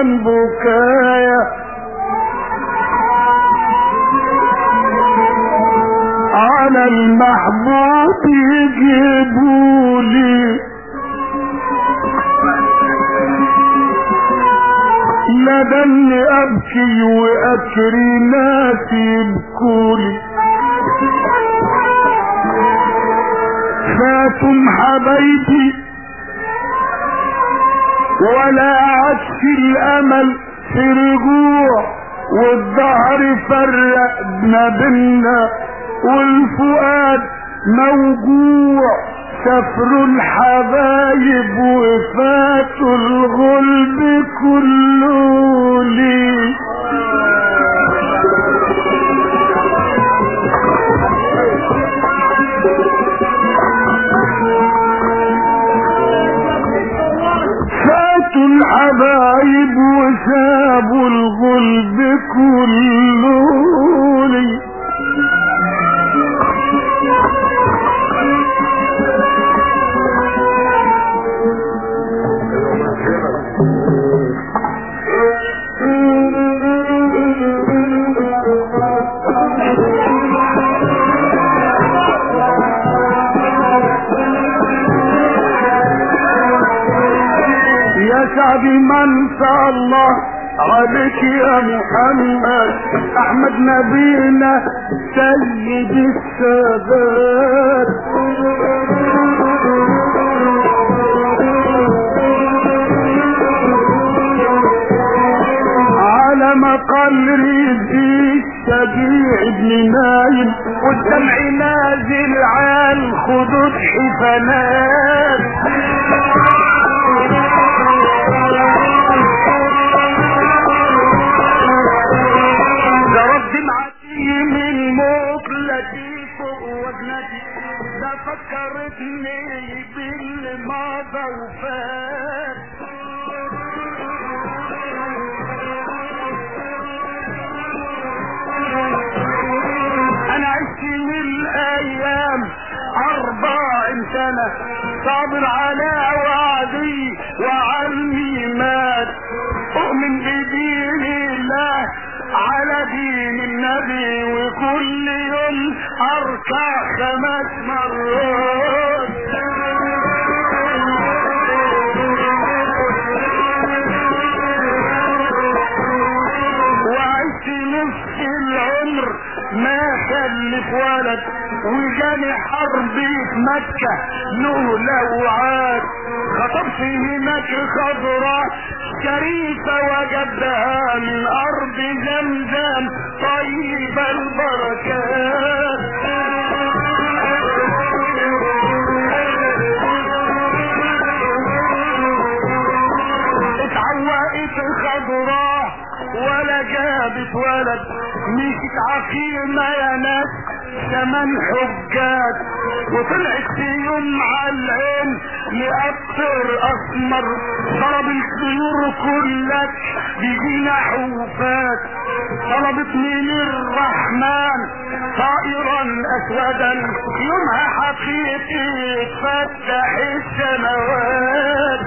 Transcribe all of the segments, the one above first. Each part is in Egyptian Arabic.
كان بكايا على المحبوب يجيبولي لدني ابكي واكري ناس يبكولي فاتم حبايبي ولا عدش الامل في رجوع والظهر فرقنا بينا والفؤاد موجوع سافروا الحبايب وفاتوا الغلب كله لي فاتوا الحبايب وسابوا الغلب كله لي يا شعبي من شاء الله عليك يا محمد احمد نبينا سيد السادات على مقال رزقي شجيع ابن نايم والدمع نازل على الخدود حفنات ده رد معدي من مقلتي فوق وجنتي ده فكرتني باللي مضى وفات انا عشت من الايام اربعين سنة صابر على وعدي وعلمي مات اؤمن بدين الله على دين النبي وكل يوم اركع خمس مرات وعشت نص العمر ما خلف ولد وجاني حربي في مكة له وعاد خطبت هناك خضراء شريفة وجدها من أرض زمزم طيب البركات اتعوقت خضراء ولا جابت ولد مشيت عقيمة يا ناس ثمن حجات وطلعت في يوم على العين لأكثر أسمر ضرب الطيور كلك بجناح وفات طلبت من الرحمن طائرا أسودا يومها حقيقي فتح السماوات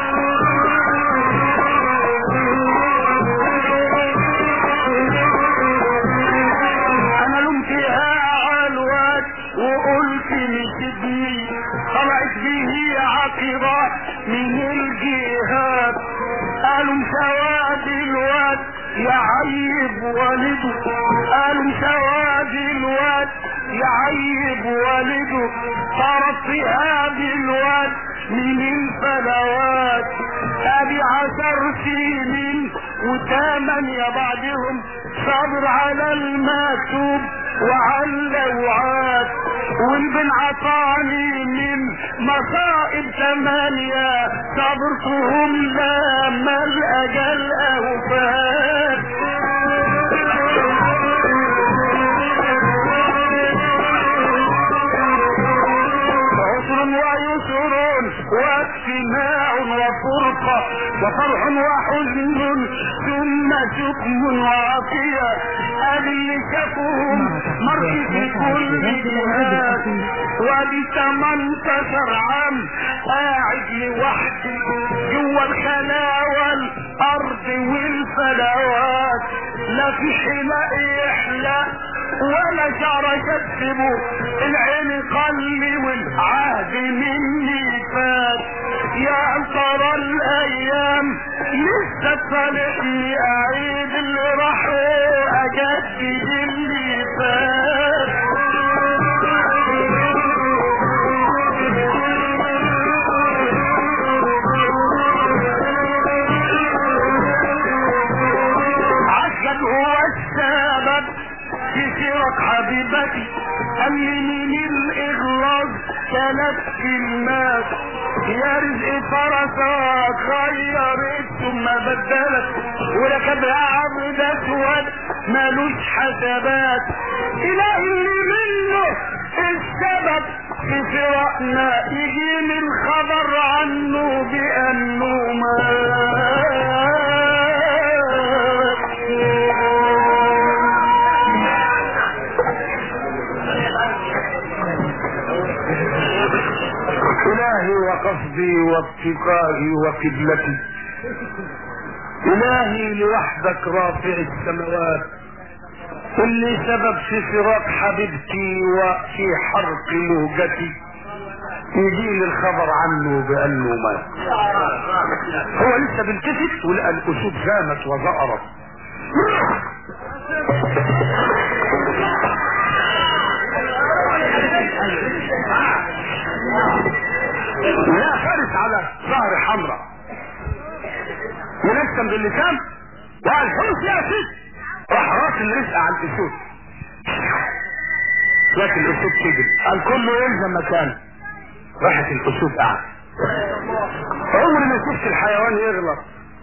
انا لمتها عالوات وقلت لسيدني طلعت به عقبة من الجهات قالوا سواد الواد يعيب والده قالوا سواد الواد يعيب والده صارت هذه الواد من الفلوات ادي عشر سنين وثمانية بعدهم صبر على المكتوب وعلى وعاد والبن عطاني من مصائب ثمانية صبرتهم لما الاجل اوفات عسر ويسر واجتماع وفرقة وفرح وحزن ثم سكم وعافية قال اللي شافوهم مر في كل جهات وادي 18 عام قاعد لوحدي جوا الخلاوة الارض والفلوات لا في حلاق يحلق ولا شعر كتبه العين قلي والعهد مني فات يا ترى الايام لسه تصالحني اعيد اللي راح واجدد اللي فات عشان هو السبب في سيرك حبيبتي قال لي من الاغلاظ ثلاث كلمات يا رزق فرسك غيرت ثم بدلت وركبها عبد اسود مالوش حسابات الى اللي منه السبب في فراقنا يجي من خبر عنه بانه مات إلهي وقصدي واتقائي وقبلتي إلهي لوحدك رافع السماوات اللي سبب في فراق حبيبتي وفي حرق موجتي يجيني الخبر عنه بأنه مات هو لسه بيلتفت ولقى الأسود زامت وزأرت لا فارس على ظهر حمراء منسم باللسان وقال حوس يا سيد راح راس الرزق على الاسود لكن الاسود كده قال كله يلزم مكانه راحت الاسود قاعد عمري ما شفت الحيوان يغلط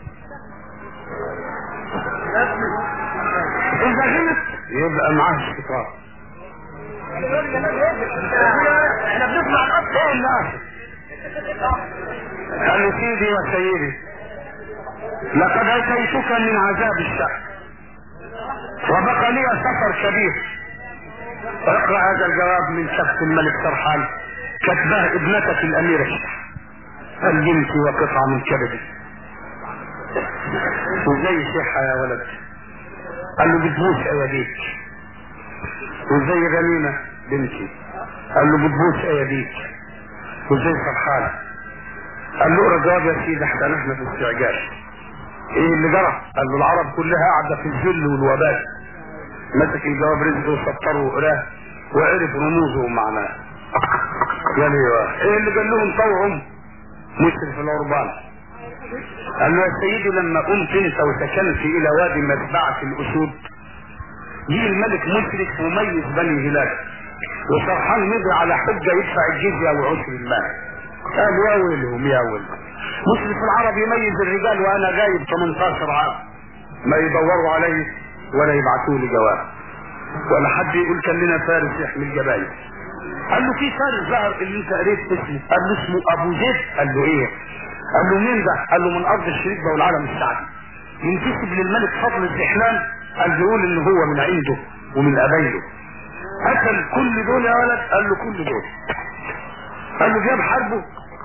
اذا غلط يبقى معاه الشيطان احنا بنسمع الاب ايه الناس قال له سيدي وسيدي لقد اتيتك من عذاب الشعب وبقى لي سفر كبير اقرا هذا الجواب من شخص الملك سرحان كتبه ابنتك الاميره الشح قال بنتي وقطعه من كبدي وزي شيحة يا ولد قال له بتبوس ايديك وزي غنيمة بنتي قال له بتبوس ايديك وزي فرحان قال له اقرا جواب يا سيدي احسن احنا في استعجال ايه اللي جرى قال له العرب كلها قاعده في الذل والوبال مسك الجواب رزقه وسطره وقراه وعرف رموزه ومعناه قال ايوه ايه اللي قال لهم طوعهم مشرف العربان قال له يا سيدي لما قمت انت وسكنت الى وادي مذبعة الاسود جه الملك مشرف وميز بني هلال وسرحان مضي على حجة يدفع الجزية وعشر المال قال يا ويلهم يا ويلهم مشرف العرب يميز الرجال وانا غايب 18 عام ما يدوروا علي ولا يبعثوا لي جواب ولا حد يقول كان لنا فارس يحمل جبايل قال له في فارس ظهر اللي انت قريت اسمه قال له اسمه ابو زيد قال له ايه قال له مين ده قال له من ارض الشريك ده والعالم السعدي ينتسب للملك فضل الزحلان قال بيقول ان هو من عنده ومن قبايله قتل كل دول يا ولد قال له كل دول قال له جاب حربه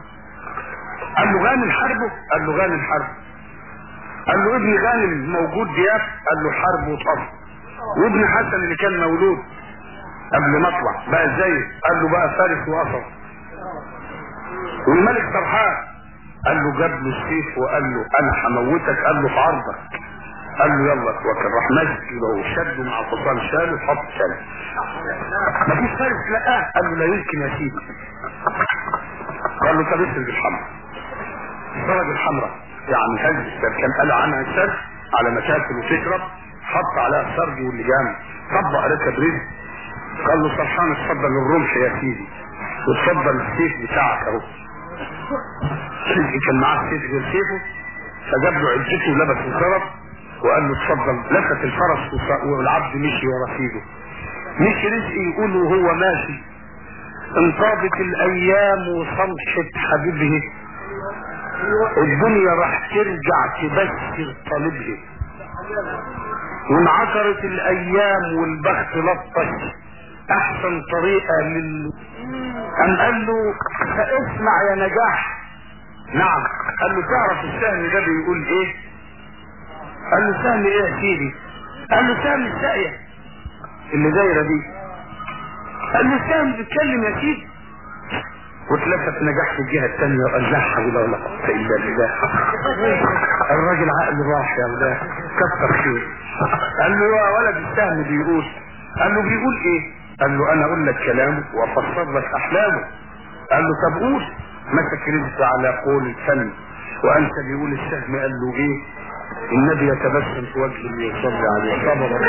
قال له غانم حربه قال له غانم حربه قال له ابن غانم موجود دياب قال له حرب وطف وابن حسن اللي كان مولود قبل ما اطلع بقى ازاي قال له بقى فارس واثر والملك سرحان قال له جاب له السيف وقال له انا هموتك قال له في عرضك قال له يلا توكل راح ماسك له شده مع الحصان شاله وحط شاله مفيش فارس لقاه قال له لا يمكن يا سيدي قال له طب اسرق الحمراء الدرج الحمراء يعني هز السرج كان قال عنها السرج على مشاكل وتشرب حط عليها السرج واللجام طبق ركب رزق قال له سرحان اتفضل الرمح يا سيدي واتفضل السيف بتاعك اهو سيدي كان معاه سيف غير سيفه فجاب له عدته ولبس الخرب وقال له اتفضل لفت الفرس وص- والعبد مشي ورا سيده مشي رزقي يقول وهو ماشي انطابت الايام وصمشت حبيبه الدنيا راح ترجع تبشر طالبه وانعكرت الايام والبخت لطش احسن طريقة لل قام قال له فاسمع يا نجاح نعم قال له تعرف السهم ده بيقول ايه قال له سهم ايه يا سيدي قال له سهم الساقية اللي دايرة دي قال له سهم بتكلم يا سيدي واتلفت نجاح في الجهة الثانية وقال لا حول ولا قوة إلا بالله الراجل عقله راح يا ولاد كتر خير قال له يا ولد السهم بيقول قال له بيقول ايه قال له انا اقول لك كلامه وافسر لك احلامه قال له طب قول مسك رزقه على قول الفن وانت بيقول السهم قال له ايه النبي يتبسم في وجه اللي يصلي عليه صبرا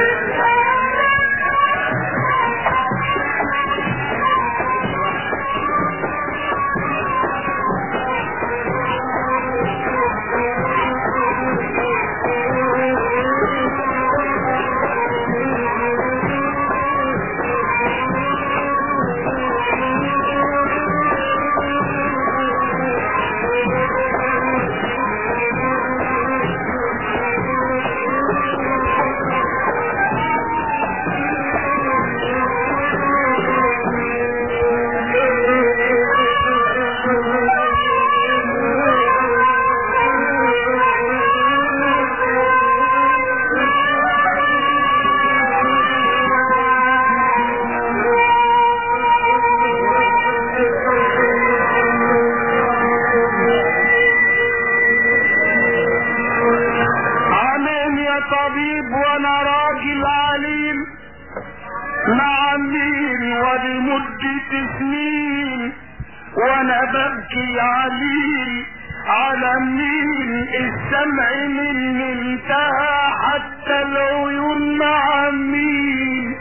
عامل يا طبيب وانا راجل عليم مع مين ولمدة سنين وانا ببكي عليل على مين السمع مني انتهى حتى العيون مع مين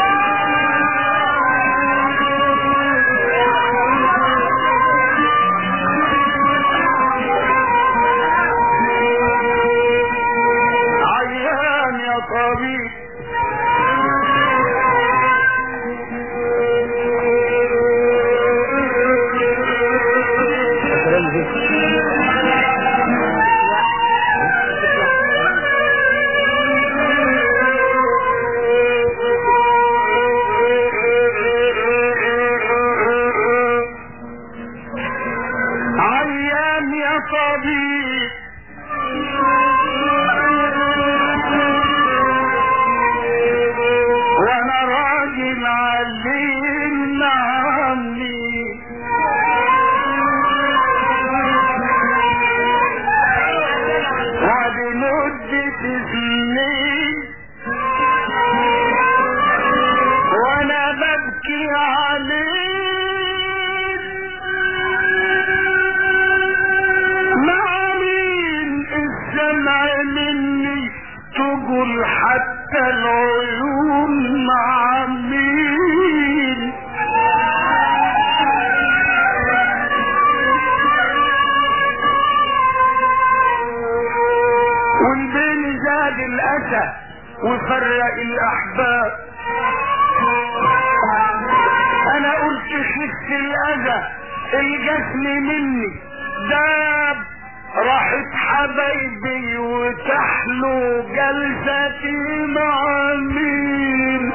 عيان يا طبيب عيان يا طبيب وانا راجل عليم عني وبمدة سنين وانا ببكي عليك مع مين السمع مني تقول حتى العيون مع مين والبين زاد الأسى وفرق الأحباب أنا قلت خف الأذى الجسم مني داب راحت حبايبي وتحلو جلستي مع مين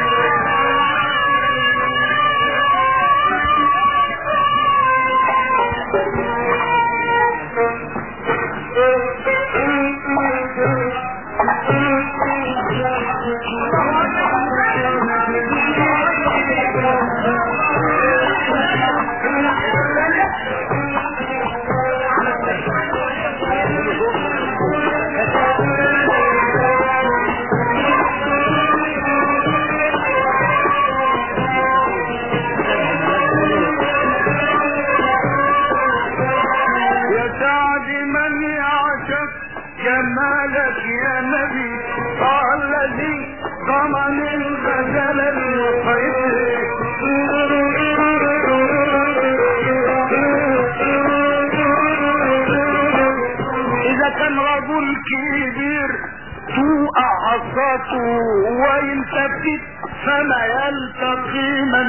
يا سعد من يعشق جمالك يا نبي قال الذي ضمن الغزل إذا كان رجل كبير توقع عصاته ويلتفت فما يلتقي من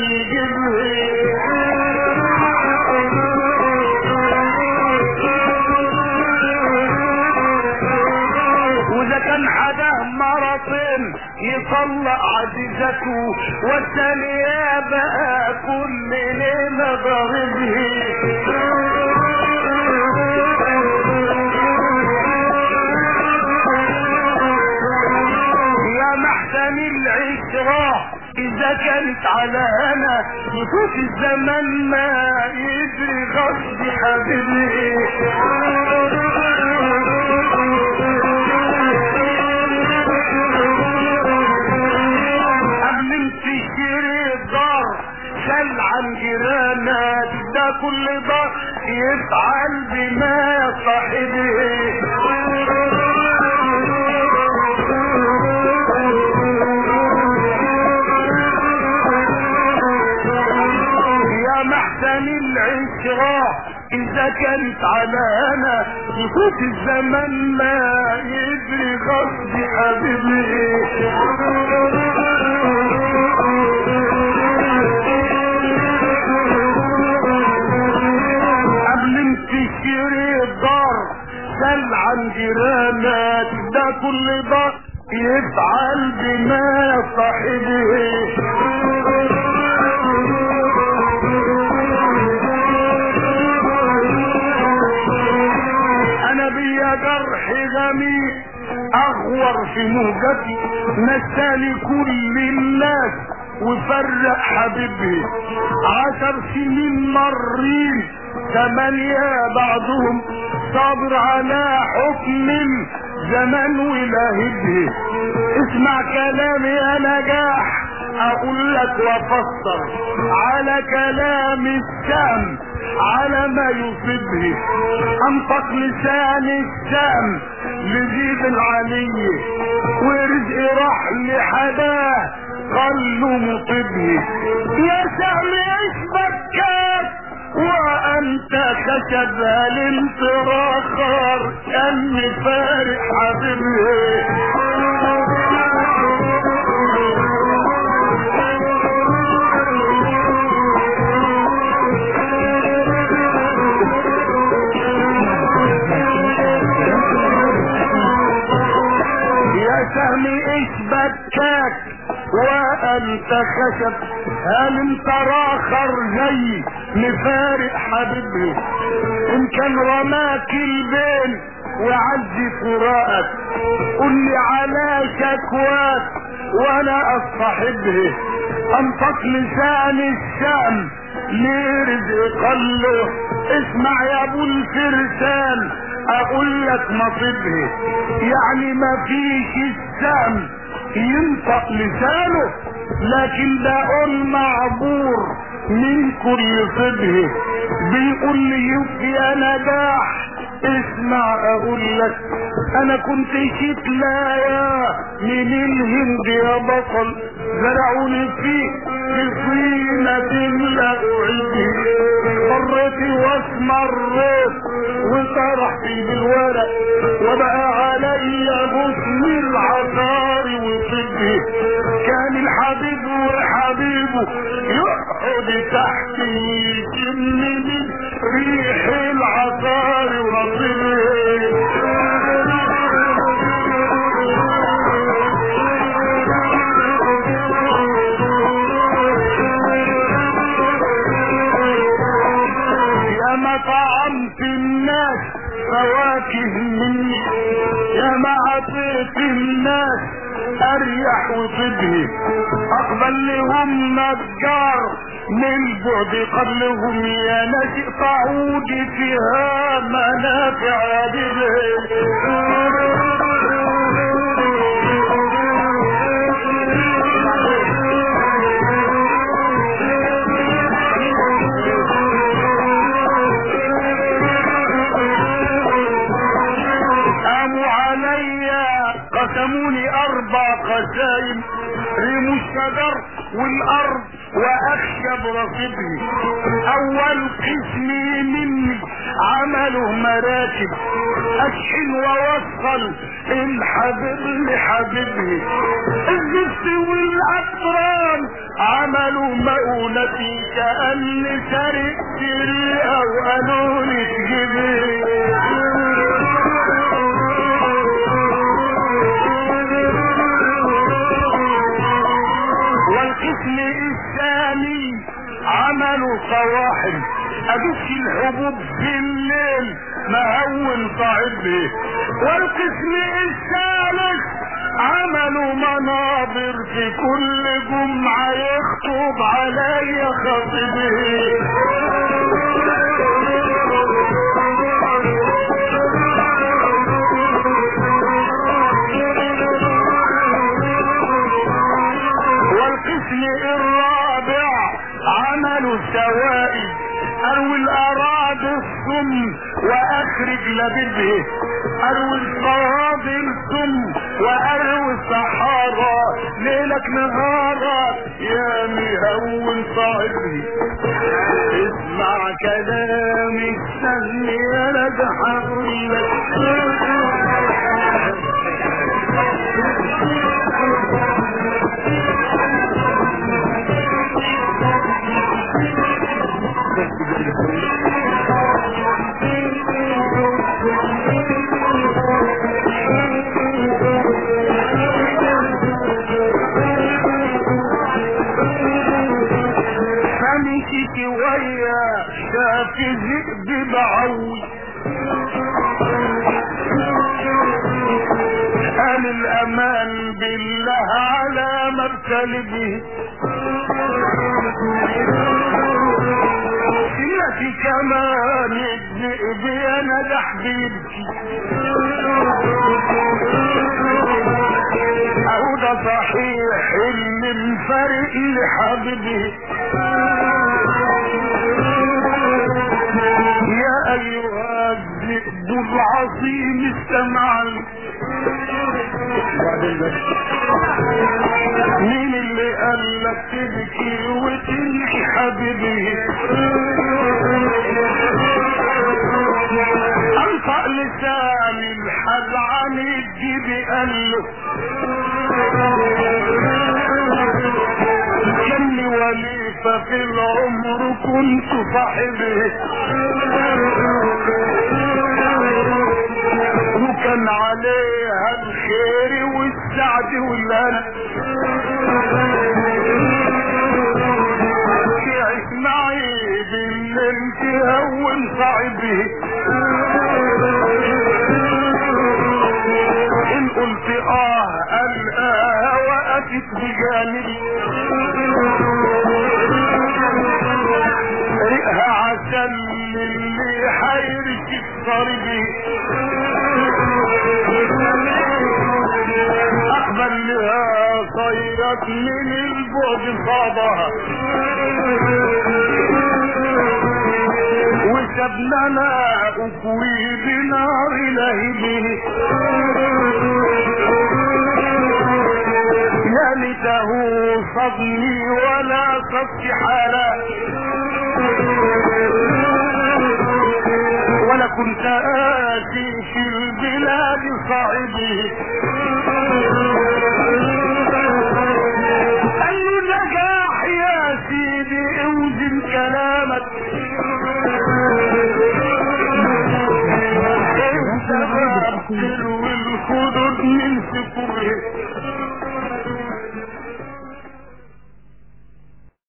يجيبه وإذا كان حدا مرضين يطلع عزيزته والثانية بقى كل ليلة ضربه العشرة اذا كانت على انا نفوت الزمن ما يدري غصب حبيبي قبل تشتري الدار سل عن جيرانك ده كل ده يفعل بما صاحبه يا محسن العشرة اذا كانت على انا يفوت الزمن ما يدري غصب حبيبي قبل تشتري الدار سل عن جيرانك ده كل ده يفعل بما صاحبه انا بيا جرح غميق اغور في موجتي نساني كل الناس وفرق حبيبي عشر سنين مرين ثمانية بعضهم صابر على حكم زمان ولاهبه اسمع كلامي يا نجاح اقول لك وافسر على كلام الشام على ما يصيبه انطق لسان الشام لزيد العلي ورزق راح لحداه قالوا مطبه يا سام ايش بكاك وانت خشب الانتراخر كان فارق حبيبي يا سهمي ايش بكاك وانت خشب هل انت راخر جاي مفارق حبيبي ان كان رماك البين وعزي فراقك قل لي على شكواك وانا اصطحبه انطق لسان الشام لرزق قله اسمع يا ابو الفرسان اقول لك مصيبه يعني ما فيش السام ينطق لسانه لكن ده قول معبور من كل صبه بيقول لي يا نجاح اسمع اقول لك انا كنت شتلايا من الهند يا بطل زرعوني فيه بصينة لا اعيدي مرتي واسمرت وطرحت بالورق وبقى علي غصن العطار وطبي كان الحبيب وحبيبه يقعد تحت يشم من ريح العطار ورطبه يا ما طعمت الناس فواكه مني يا ما عطيت الناس اريح وطبي اقبل لهم نجار من بعد قبلهم يا ناس قعودي فيها منافع قاموا عليا قسموني اربع قسايم رموا الشجر والارض واخشب رصيبي اول قسم مني عملوا مراكب اشحن واوصل الحبيب لحبيبه الزفت والاطران عملوا مؤونتي كأن سرقت ريقة وقالوا لي تجيبي والقسم الثاني عملوا صواحب ادوك الحبوب في الليل مهون صاحبه والقسم الثالث عملوا منابر في كل جمعة يخطب علي خطيبه والقسم الرابع عملوا سوائد اروي الاراضي السم واخرج لبده اروي الفواضي السم واروي الصحارى ليلك نهارا يا مهون صاحبي اسمع كلامي استني يا نجح فمشي شوية شاف ذئب بعوي قال الامان بالله على مرتلبه سيرتي كمان الذئب يا نجح بيبكي اهو ده صحيح اللي مفارق لحبيبي يا ايها الذئب العظيم استمعني مين اللي قال لك تبكي وتنحي حبيبي انطق لساني الحل عن الجيب قال له كني وليفة في العمر كنت صاحبه وكان عليها الخير والسعد والهنا تعيش معي بالليل تهون صعبه ان قلت اه الآه وقفت بجانبي ريقها عسل اللي حيرك الصربي اقبل لها صيرت من البعد صابها وسبننا اكوي بنار لهبه يا ليته صدني ولا صدت حالا ولا كنت آتي في البلاد صعبه